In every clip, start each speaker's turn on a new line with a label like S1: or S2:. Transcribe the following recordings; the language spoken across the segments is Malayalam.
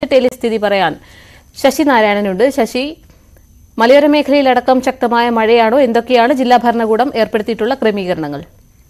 S1: പത്തനംതിട്ടയിലെ സ്ഥിതി പറയാൻ ശശി നാരായണനുണ്ട് ശശി മലയോര മേഖലയിലടക്കം ശക്തമായ മഴയാണോ എന്തൊക്കെയാണ് ജില്ലാ ഭരണകൂടം ഏർപ്പെടുത്തിയിട്ടുള്ള ക്രമീകരണങ്ങൾ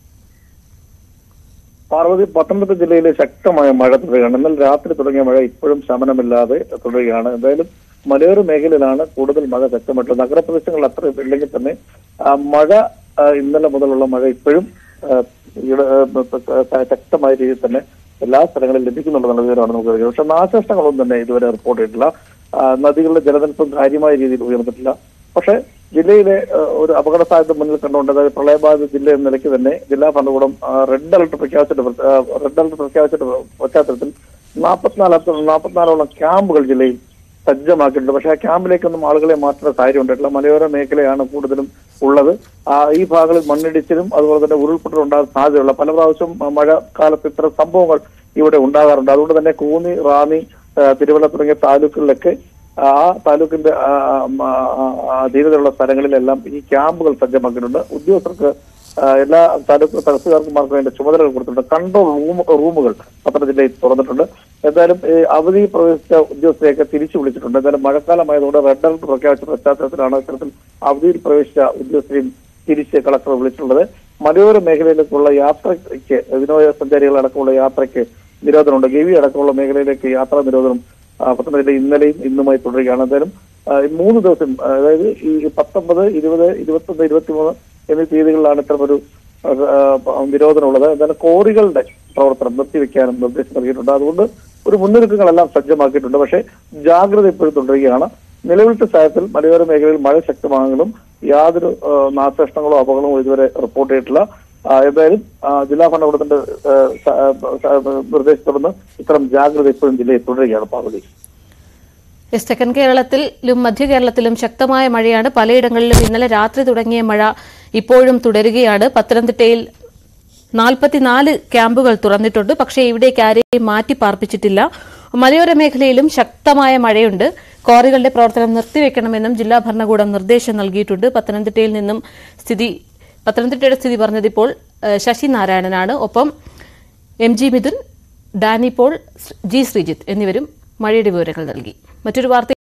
S2: പാർവതി പത്തനംതിട്ട ജില്ലയിലെ ശക്തമായ മഴ തുടരുകയാണ് എന്നാൽ രാത്രി തുടങ്ങിയ മഴ ഇപ്പോഴും ശമനമില്ലാതെ തുടരുകയാണ് എന്തായാലും മലയോര മേഖലയിലാണ് കൂടുതൽ മഴ ശക്തമായിട്ടുള്ളത് നഗരപ്രദേശങ്ങളിൽ അത്ര ഇല്ലെങ്കിൽ തന്നെ ആ, മഴ ആ, ഇന്നലെ മുതലുള്ള മഴ ഇപ്പോഴും ആ, ഇവിടെ, ആ, ശക്തമായ രീതിയിൽ തന്നെ എല്ലാ സ്ഥലങ്ങളിലും ലഭിക്കുന്നുണ്ടെന്നുള്ള വിവരമാണ് നമുക്ക് അറിയുന്നത് പക്ഷെ നാശനഷ്ടങ്ങളൊന്നും തന്നെ ഇതുവരെ റിപ്പോർട്ട് ചെയ്തിട്ടില്ല ആ, നദികളുടെ ജലനിരപ്പും കാര്യമായ രീതിയിൽ ഉയർന്നിട്ടില്ല പക്ഷെ ജില്ലയിലെ ആ, ഒരു അപകട സാധ്യത മുന്നിൽ കണ്ടുകൊണ്ട് അതായത് പ്രളയബാധിത ജില്ല എന്ന നിലയ്ക്ക് തന്നെ ജില്ലാ ഭരണകൂടം ആ, റെഡ് അലർട്ട് പ്രഖ്യാപിച്ചിട്ട് പ്ര- ആ, റെഡ് അലർട്ട് പ്രഖ്യാപിച്ചിട്ട് പശ്ചാത്തലത്തിൽ നാൽപ്പത്തിനാല് നാൽപ്പത്തിനാലോളം ക്യാമ്പുകൾ ജില്ലയിൽ സജ്ജമാക്കിയിട്ടുണ്ട് പക്ഷേ ആ ക്യാമ്പിലേക്കൊന്നും ആളുകളെ മാറ്റുന്ന കാര്യം ഉണ്ടായിട്ടില്ല മലയോര മേഖലയാണ് കൂടുതലും ഉള്ളത് ആ ഈ ഭാഗങ്ങളിൽ മണ്ണിടിച്ചിലും അതുപോലെ തന്നെ ഉരുൾപൊട്ടൽ ഉണ്ടാകാൻ സാധ്യതയുള്ള പല പ്രാവശ്യം മ- മഴക്കാലത്ത് ഇത്തരം സംഭവങ്ങൾ ഇവിടെ ഉണ്ടാകാറുണ്ട് അതുകൊണ്ട് തന്നെ കൂന്നി റാന്നി ആ, തിരുവല്ല തുടങ്ങിയ താലൂക്കുകളിലൊക്കെ ആ താലൂക്കിന്റെ ആ, ആ, ആ, ആ, ധീരതയുള്ള സ്ഥലങ്ങളിലെല്ലാം ഈ ക്യാമ്പുകൾ സജ്ജമാക്കിയിട്ടുണ്ട് ഉദ്യോഗസ്ഥർക്ക് ആ, എല്ലാ താലൂക്ക് തഹസിൽദാർമാർക്കും അതിന്റെ ചുമതലകൾ കൊടുത്തിട്ടുണ്ട് കൺട്രോൾ റൂം റൂമുകൾ പത്തനംതിട്ട ജില്ലയിൽ തുറന്നിട്ടുണ്ട് എന്തായാലും ഈ അവധി പ്രവേശിച്ച ഉദ്യോഗസ്ഥരെയൊക്കെ തിരിച്ചു വിളിച്ചിട്ടുണ്ട് എന്തായാലും മഴക്കാലമായതുകൊണ്ട് റെഡ് അലർട്ട് പ്രഖ്യാപിച്ച പശ്ചാത്തലത്തിലാണ് ഇത്തരത്തിൽ അവധിയിൽ പ്രവേശിച്ച ഉദ്യോഗസ്ഥരെയും തിരിച്ച് കളക്ടർ വിളിച്ചിട്ടുള്ളത് മലയോര മേഖലയിലേക്കുള്ള യാത്രയ്ക്ക് വിനോദസഞ്ചാരികൾ അടക്കമുള്ള യാത്രയ്ക്ക് നിരോധനമുണ്ട് ഗവി അടക്കമുള്ള മേഖലയിലേക്ക് യാത്രാ നിരോധനം ആ, പത്തനംതിട്ട ജില്ലയിൽ ഇന്നലെയും ഇന്നുമായി തുടരുകയാണ് എന്തായാലും ആ, ഈ മൂന്ന് ദിവസം ആ, അതായത് ഈ പത്തൊമ്പത് ഇരുപത് ഇരുപത്തൊന്ന് ഇരുപത്തിമൂന്ന് എന്നീ തീയതികളിലാണ് ഇത്തരമൊരു ആ, ആ, നിരോധനമുള്ളത് എന്തായാലും കോറികളുടെ പ്രവർത്തനം നിർത്തിവെക്കാനും നിർദ്ദേശം നൽകിയിട്ടുണ്ട് അതുകൊണ്ട് ഒരു മുന്നൊരുക്കങ്ങളെല്ലാം സജ്ജമാക്കിയിട്ടുണ്ട് പക്ഷേ ജാഗ്രത ഇപ്പോഴും തുടരുകയാണ് നിലവിലത്തെ സാഹചര്യത്തിൽ മലയോര മേഖലയിൽ മഴ ശക്തമാണെങ്കിലും യാതൊരു ആ, നാശനഷ്ടങ്ങളോ അപകടങ്ങളോ ഇതുവരെ റിപ്പോർട്ട് ചെയ്തിട്ടില്ല ആ, എന്തായാലും ആ, ജില്ലാ ഭരണകൂടത്തിന്റെ ആ, സ- ആ, സ- നിർദ്ദേശത്തുടർന്ന് ഇത്തരം ജാഗ്രത ഇപ്പോഴും ജില്ലയിൽ തുടരുകയാണ് പാർവതി
S1: എസ് തെക്കൻ കേരളത്തിലും മധ്യ കേരളത്തിലും ശക്തമായ മഴയാണ് പലയിടങ്ങളിലും ഇന്നലെ രാത്രി തുടങ്ങിയ മഴ ഇപ്പോഴും തുടരുകയാണ് പത്തനംതിട്ടയിൽ നാൽപ്പത്തിനാല് ക്യാമ്പുകൾ തുറന്നിട്ടുണ്ട് പക്ഷേ ഇവിടേക്ക് ആരെയും മാറ്റി പാർപ്പിച്ചിട്ടില്ല മലയോര മേഖലയിലും ശക്തമായ മഴയുണ്ട് ക്വാറികളുടെ പ്രവർത്തനം നിർത്തിവെക്കണമെന്നും ജില്ലാ ഭരണകൂടം നിർദ്ദേശം നൽകിയിട്ടുണ്ട് പത്തനംതിട്ടയിൽ നിന്നും സ്ഥിതി പത്തനംതിട്ടയുടെ സ്ഥിതി പറഞ്ഞത് ഇപ്പോൾ ഏഹ്, ശശി നാരായണനാണ് ഒപ്പം M G Midhun Danny Paul G Sreejith എന്നിവരും മഴയുടെ വിവരങ്ങൾ നൽകി മറ്റൊരു വാർത്ത